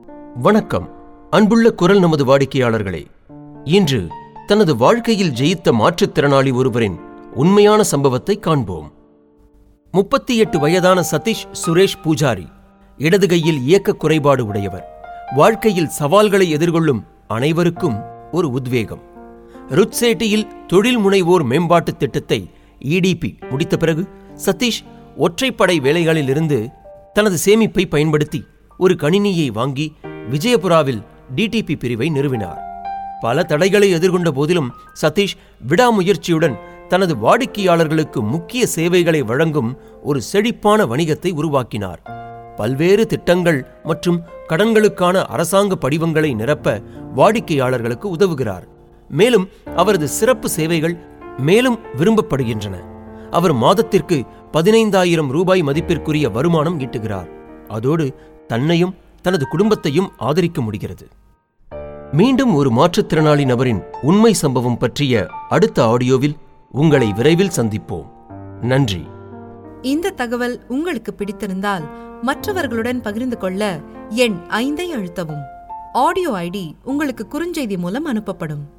வணக்கம் அன்புள்ள குரல் நமது வாடிக்கையாளர்களே இன்று தனது வாழ்க்கையில் ஜெயித்த மாற்றுத்திறனாளி ஒருவரின் உண்மையான சம்பவத்தை காண்போம் முப்பத்தி எட்டு வயதான சதீஷ் சுரேஷ் பூஜாரி இடது கையில் இயக்க குறைபாடு உடையவர் வாழ்க்கையில் சவால்களை எதிர்கொள்ளும் அனைவருக்கும் ஒரு உத்வேகம் ருட்சேட்டியில் தொழில் முனைவோர் மேம்பாட்டுத் திட்டத்தை இடிபி முடித்த பிறகு சதீஷ் ஒற்றைப்படை வேலைகளிலிருந்து தனது சேமிப்பை பயன்படுத்தி ஒரு கணினியை வாங்கி விஜயபுராவில் டிடிபி பிரிவை நிறுவினார் பல தடைகளை எதிர்கொண்ட போதிலும் சதீஷ் விடாமுயற்சியுடன் தனது வாடிக்கையாளர்களுக்கு முக்கிய சேவைகளை வழங்கும் ஒரு செழிப்பான வணிகத்தை உருவாக்கினார் பல்வேறு திட்டங்கள் மற்றும் கடன்களுக்கான அரசாங்க படிவங்களை நிரப்ப வாடிக்கையாளர்களுக்கு உதவுகிறார் மேலும் அவரது சிறப்பு சேவைகள் மேலும் விரும்பப்படுகின்றன அவர் மாதத்திற்கு பதினைந்தாயிரம் ரூபாய் மதிப்பிற்குரிய வருமானம் ஈட்டுகிறார் அதோடு தன்னையும் தனது குடும்பத்தையும் ஆதரிக்க முடிகிறது மீண்டும் ஒரு மாற்றுத்திறனாளி நபரின் உண்மை சம்பவம் பற்றிய அடுத்த ஆடியோவில் உங்களை விரைவில் சந்திப்போம் நன்றி இந்த தகவல் உங்களுக்கு பிடித்திருந்தால் மற்றவர்களுடன் பகிர்ந்து கொள்ள எண் ஐந்தை அழுத்தவும் ஆடியோ ஐடி உங்களுக்கு குறுஞ்செய்தி மூலம் அனுப்பப்படும்